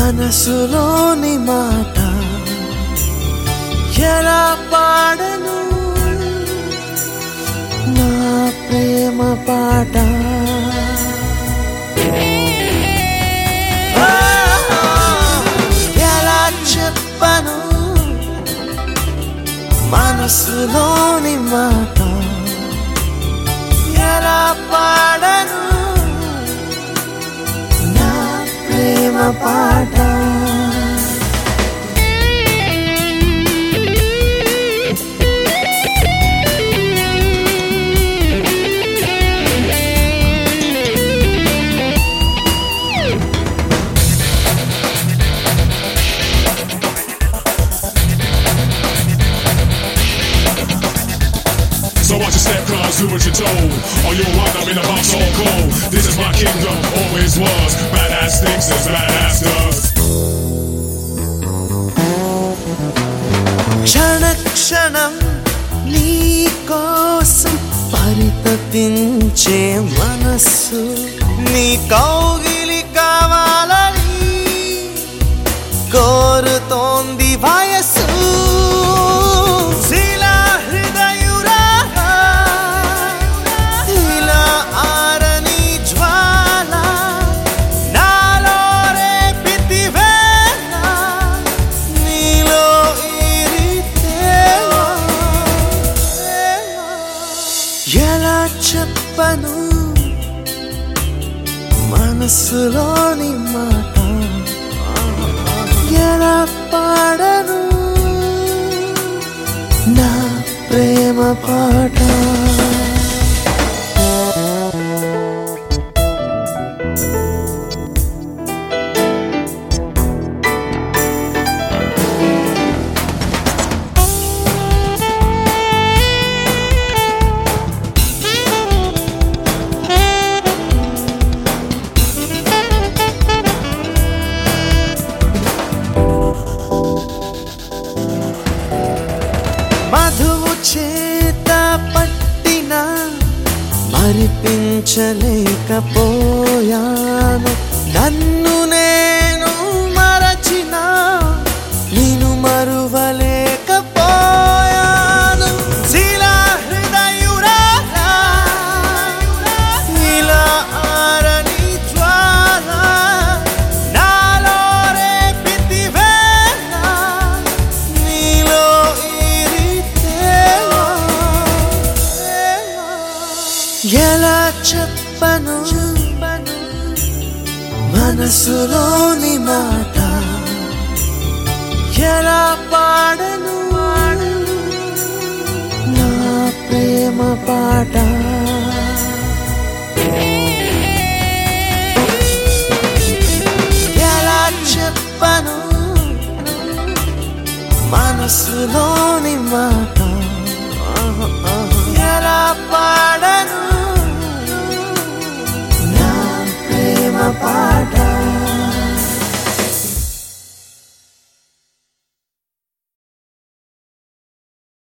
మనసులోని మాట ఎలా పాడను నా ప్రేమ పాట ఆ, ఎలా చెప్పను మనసులోని మాట ఎలా పాడను నా ప్రేమ పాట So watch your step, cuz do what you're told. Or you'll wind up in a box all cold. This is my kingdom, always was. Badass thinks as badass does. క్షణ క్షణం నీ కోసం పరితపించే మనస్సు నీ కౌగిలి కావాలని కోరుతోంది వయస్సు శిలా హృదయురాగా, ఇలా ఆరని జ్వాల నాలో రేపితివేళ నీలో ఈరితేవా ఎలా చెప్పను మనసులోని మాట ఎలా పాడను నా ప్రేమ పాట మధువు చేత పట్టిన మరిపించలేకపోయాను నన్ను నేను మరచిన నేను మరువలేకపోయాను శిలా హృదయురాలా, ఇలా ఆరని జ్వాల నాలో రేపితివేళ నీలో ఈరితేవా ఎలా చెప్పను మనసులోని మాట ఎలా పాడను నా ప్రేమ పాట ఎలా చెప్పను మనసులోని మాట ఎలా పాడను నా ప్రేమ పాట